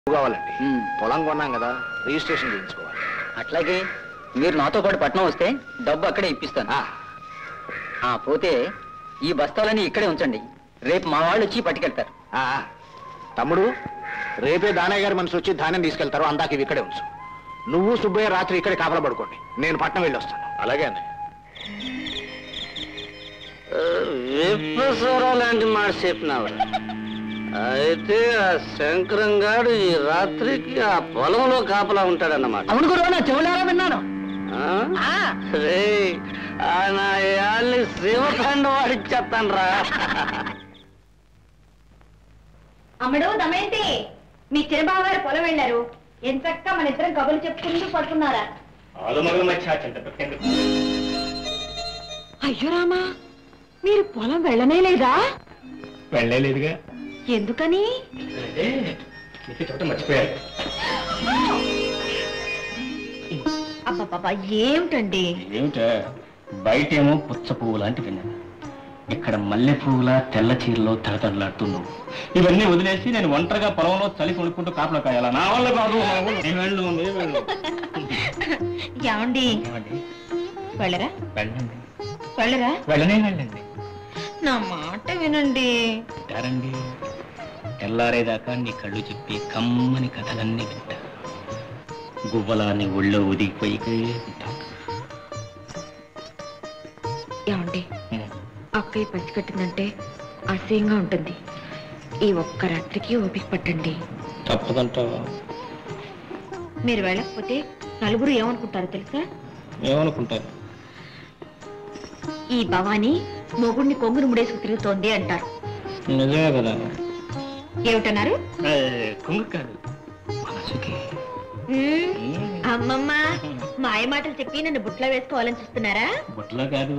కావాలండి మ్మ్. పొలం కొన్నాం కదా రిజిస్ట్రేషన్ చేయించుకోవాలి అట్లాగే మీరు నాతో పాటు పట్నం వస్తే డబ్బు అక్కడే ఇప్పిస్తాను ఆ, ఆ పోతే ఈ బస్తాలన్నీ ఇక్కడే ఉంచండి రేపు మా వాళ్ళు వచ్చి పట్టుకెళ్తారు ఆ, తమ్ముడు రేపే దానయ్య గారి మనిషి వచ్చి ధాన్యం తీసుకెళ్తారు అందాక ఇవి ఇక్కడే ఉంచు నువ్వు సుబ్బయ్య రాత్రి ఇక్కడే కాపలా పడుకోండి నేను పట్నం వెళ్ళి వస్తాను అలాగే అండి విప్పసర లాంటి మాట చెప్పినావు అయితే ఆ శంకరం గాడు ఈ రాత్రికి ఆ పొలంలో కాపలా ఉంటాడన్నమాట అవును గురువు నా చెవులారా విన్నాను ఆ? రేయ్, ఆ నా యాళ్ళని శివఖండ వాడికి చెప్తాను రా అమ్మడు దమయంతి మీ చిరబాబు గారు పొలం వెళ్ళారు ఎంతక్క మన ఇద్దరం కబుర్లు చెప్పుకుంటూ పడుకున్నారా అయ్యో రామా మీరు పొలం వెళ్ళనే లేదా వెళ్ళలేదుగా ఎందుకని నీకు చెప్పడం మర్చిపోయాను అబ్బబ్బబ్బా ఏమిటండి ఏమిటా బయటేమో పుచ్చ పువ్వు లాంటి విన్నాను ఇక్కడ మల్లె పువ్వులా తెల్ల చీరలో తడతడలాడుతూ నువ్వు ఇవన్నీ వదిలేసి నేను ఒంటరిగా పొలంలో చలి కొనుక్కుంటూ కాపలా కాయాలా నా వల్ల కాదు నేను వెళ్ళు నేను వెళ్ళు ఏమండి ఏమండి? వెళ్ళరా వెళ్ళండి వెళ్ళరా వెళ్ళనే వెళ్ళండి నా మాట వినండి ఉంటారండి తెల్లారేదాకా నీ కళ్ళు చెప్పి కమ్మని కథలన్నీ వింటా గువ్వలా నీ ఒళ్ళో ఒదిగిపోయి ఉంటా ఏమండి అక్కయ్య పచ్చికట్టిందంటే అసహ్యంగా ఉంటుంది ఈ ఒక్క రాత్రికి ఓపిక పట్టండి తప్పదంటావా మీరు వెళ్ళకపోతే నలుగురు ఏమనుకుంటారో తెలుసా ఏమనుకుంటారు ఈ భవానీ మొగుడిని కొంగును ముడేసుకు తిరుగుతోంది అంటారు నిజమే కదా ఏమిటన్నారు కొంగు కాదు మనసుకి మ్మ్, అమ్మమ్మ మాయ మాటలు చెప్పి నన్ను బుట్లో వేసుకోవాలని చూస్తున్నారా బుట్టలో కాదు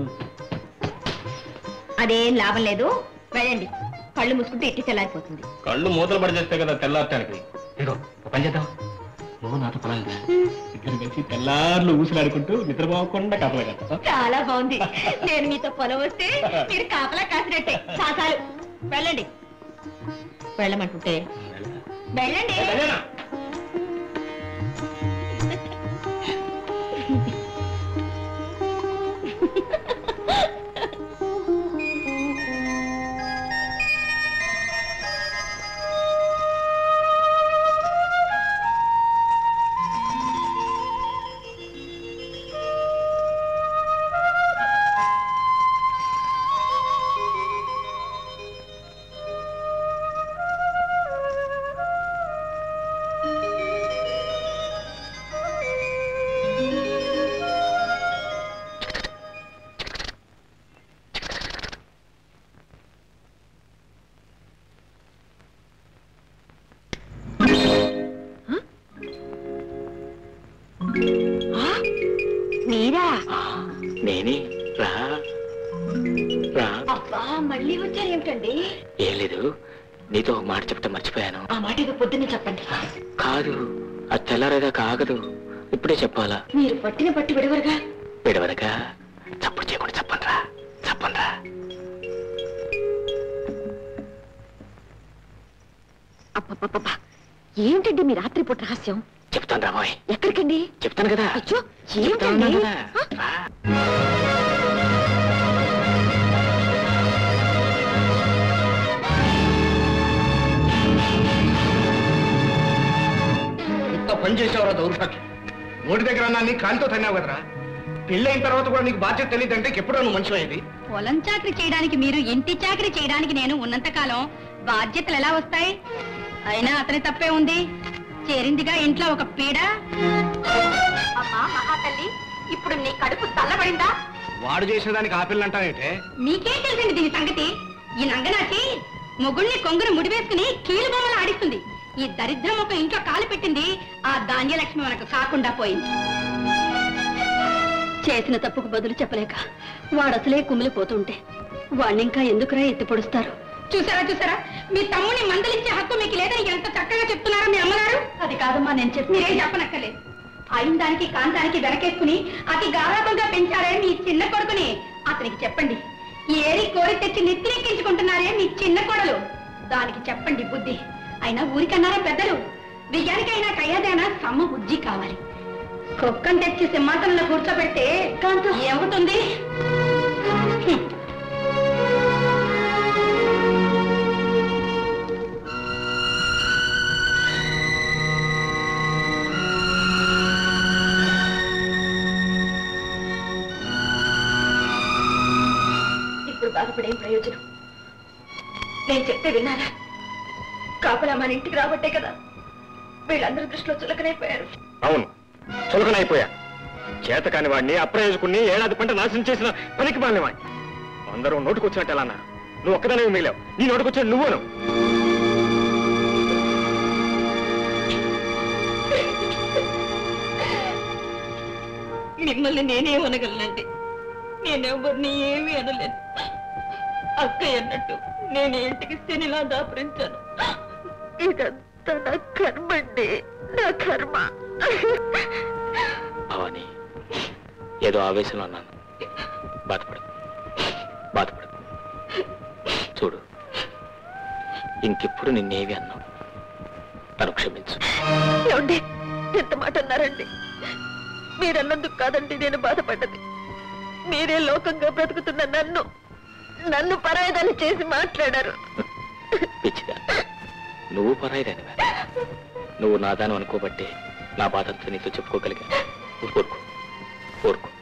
అదేం లాభం లేదు వెళ్ళండి కళ్ళు మూసుకుంటే ఇట్టి తెల్లారిపోతుంది కళ్ళు మూతలు పడి చేస్తే కదా తెల్లారటానికి ఇదిగో ఒక పని చేద్దాం నువ్వు నాతో పొలం రా. ఇద్దరు కలిసి తెల్లార్లు ఊసులాడుకుంటూ నిద్రపోకుండా కాపలా కట్టా చాలా బాగుంది నేను మీతో పొలం వస్తే మీరు కాపలా కాసినట్టే చాలు వెళ్ళండి వెళ్ళమంటుంటే వెళ్ళండి మీరా నేనే రా రా అబ్బా మళ్ళీ వచ్చారు ఏమిటండి ఏం లేదు నీతో ఒక మాట చెప్తే మర్చిపోయాను ఆ మాట ఇది పొద్దున్నే చెప్పండి కాదు అది తెల్లారేదాకా ఆగదు ఇప్పుడే చెప్పాలా మీరు పట్టిన పట్టి విడవరుగా విడవరగా చప్పుడు చేయకుండా చెప్పండిరా చెప్పండిరా అబ్బబ్బబ్బా ఏమిటండి మీ రాత్రిపూట రహస్యం చెప్తాను రా బాయ్ ఎక్కడికండి చెప్తాను కదా అచ్చో చెప్తాను ఏమిటండి కదా. ఆ? రా. ఇంత పని చేసేవరా దౌర్భాగ్యం నోటి దగ్గర అన్నాన్ని కాలితో తన్నావు కదరా పెళ్ళైన తర్వాత కూడా నీకు బాధ్యత తెలియదంటే ఎప్పుడో నువ్వు మంచి అయ్యేది పొలం చాకరీ చేయడానికి మీరు ఇంటి చాకరీ చేయడానికి నేను ఉన్నంత కాలం బాధ్యతలు ఎలా వస్తాయి అయినా అతని తప్పే ఉంది చేరిందిగా ఇంట్లో ఒక పీడ అమ్మా మహాతల్లి ఇప్పుడు నీ కడుపు చల్లబడిందా వాడు చేసిన దానికి ఆ పిల్ల అంటావేంటే నీకేం తెలిసింది దీని సంగతి ఈ నంగనాచి మొగుణ్ణి కొంగును ముడివేసుకుని కీలు బొమ్మలు ఆడిస్తుంది ఈ దరిద్రం ఒక ఇంట్లో కాలు పెట్టింది ఆ ధాన్యలక్ష్మి మనకు కాకుండా పోయింది చేసిన తప్పుకు బదులు చెప్పలేక వాడసలే కుమిలిపోతుంటే వాణ్ణి ఇంకా ఎందుకురా ఎత్తి పొడుస్తారు చూసారా చూసారా మీ తమ్ముని మందలించే హక్కు మీకు లేదని ఎంత చక్కగా చెప్తున్నారా మీ అమ్మగారు అది కాదమ్మా నేను చెప్పి మీరేం చెప్పనక్కర్లేదు అయిన దానికి కాంతానికి వెనకేసుకుని అతి గారాబంగా పెంచారే మీ చిన్న కొడుకుని అతనికి చెప్పండి ఏరి కోరి తెచ్చి నెత్తినెక్కించుకుంటున్నారే మీ చిన్న కొడలు దానికి చెప్పండి బుద్ధి అయినా ఊరికన్నారా పెద్దలు విజయానికైనా కయ్యదైనా సమ్మ బుజ్జి కావాలి కుక్కను తెచ్చి సింహాసనంలో కూర్చోబెడితే ఏమవుతుంది హ్మ్. ఇప్పుడు బాధపడేం ప్రయోజనం నేను చెప్తే విన్నారా కాపలా మన ఇంటికి రాబట్టే కదా వీళ్ళందరూ దృష్టిలో చులకనైపోయారు అవును చులకనైపోయా చేతకాని వాడిని అప్రయోజకుడిని ఏడాది పంట నాశనం చేసిన పనికి మాలిన వాడిని అందరూ నోటుకొచ్చినట్టు ఎలా అన్నారు నువ్వు ఒక్కదానే మిగిలావు నీ నోటుకొచ్చిన నువ్వును మిమ్మల్ని నేనే అనగలనండి నేనెవరిని ఏమీ అనలేను అక్క అన్నట్టు నేను ఇంటికి శనిలా దాపరించాను ఇదంతా నా కర్మ అండి నా కర్మ భవాని ఏదో ఆవేశంలో అన్నాను బాధపడు బాధపడు చూడు ఇంకెప్పుడు నిన్నేవి అన్నావు తను క్షమించు ఏమండి ఎంత మాట అన్నారండి మీరన్నందుకు కాదండి నేను బాధపడ్డది మీరే లోకంగా బ్రతుకుతున్న నన్ను నన్ను పరాయదాన్ని చేసి మాట్లాడారు పిచ్చిదా నువ్వు పరాయిదానివా నువ్వు నాదాను అనుకోబట్టే నా బాధంతా నీతో చెప్పుకోగలిగా ఊరుకో ఊరుకో